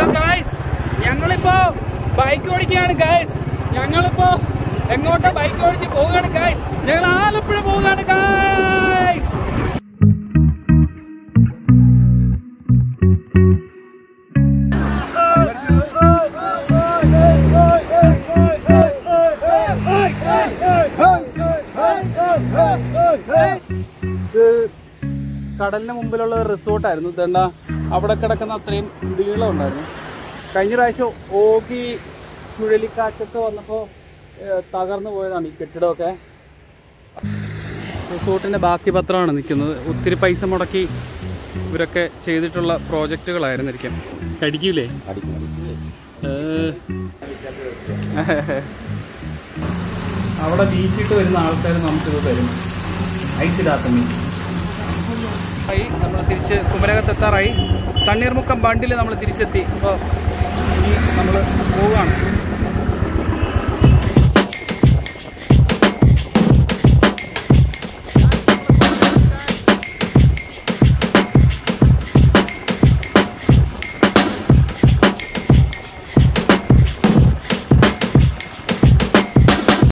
Hello guys ഞങ്ങളിപ്പോ bike ഓടിക്കുകയാണ് guys ഞങ്ങളിപ്പോ എങ്ങോട്ടാ ബൈക്ക് ഓടിച്ച് പോവുകയാണ് ഗായ്സ് ഞങ്ങൾ ആലപ്പുഴ പോവുകയാണ് ഗായ്സ് ഇത് കടലിന് മുമ്പിലുള്ള ഒരു റിസോർട്ടായിരുന്നു ഇതേണ്ട അവിടെ കിടക്കുന്ന അത്രയും നീളം ഉണ്ടായിരുന്നു കഴിഞ്ഞ പ്രാവശ്യം ഓഗി ചുഴലിക്കാറ്റൊക്കെ വന്നപ്പോൾ തകർന്നു പോയതാണ് ഈ കെട്ടിടമൊക്കെ റിസോർട്ടിൻ്റെ ബാക്കി പത്രമാണ് നിൽക്കുന്നത് ഒത്തിരി പൈസ മുടക്കി ഇവരൊക്കെ ചെയ്തിട്ടുള്ള പ്രോജക്റ്റുകളായിരുന്നിരിക്കും കടിക്കൂലേ ഏഹ്. അവിടെ വീശിയിട്ട് വരുന്ന ആൾക്കാർ നമുക്കിത് തരും അയച്ചിടാത്ത മീൻ ആയി നമ്മൾ തിരിച്ച് കുമരകത്തെത്താറായി തണ്ണീർമുക്കം ബണ്ടിൽ നമ്മൾ തിരിച്ചെത്തി അപ്പോൾ ഇനി നമ്മൾ പോവുകയാണ്